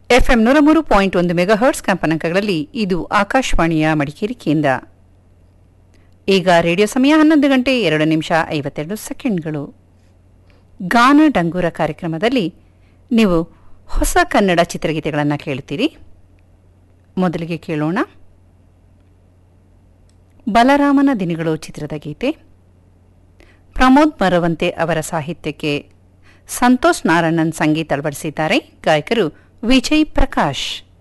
FM ನೂರ ಮೂರು point ಒಂದು ಮೆಗಾಹರ್ಟ್ಸ್ ಕಂಪನಾಂಕಗಳಲ್ಲಿ ಇದು ಆಕಾಶವಾಣಿಯ ಮಡಿಕೇರಿ ಕೇಂದ್ರ ಈಗ ರೇಡಿಯೋ ಸಮಯ ಹನ್ನೊಂದು ಗಂಟೆ ಎರಡು ನಿಮಿಷ ಐವತ್ತೆರಡು ಸೆಕೆಂಡ್ಗಳು ಗಾನ ಡಂಗೂರ ಕಾರ್ಯಕ್ರಮದಲ್ಲಿ ನೀವು ಹೊಸ ಕನ್ನಡ ಚಿತ್ರಗೀತೆಗಳನ್ನು ಕೇಳುತ್ತೀರಿ ಮೊದಲಿಗೆ ಕೇಳೋಣ ಬಲರಾಮನ ದಿನಗಳು ಚಿತ್ರದ ಗೀತೆ ಪ್ರಮೋದ್ ಮರವಂತೆ ಅವರ ಸಾಹಿತ್ಯಕ್ಕೆ ಸಂತೋಷ್ ನಾರಾಯಣನ್ ಸಂಗೀತ ಅಳವಡಿಸಿದ್ದಾರೆ ಗಾಯಕರು ವಿಜಯ್ ಪ್ರಕಾಶ್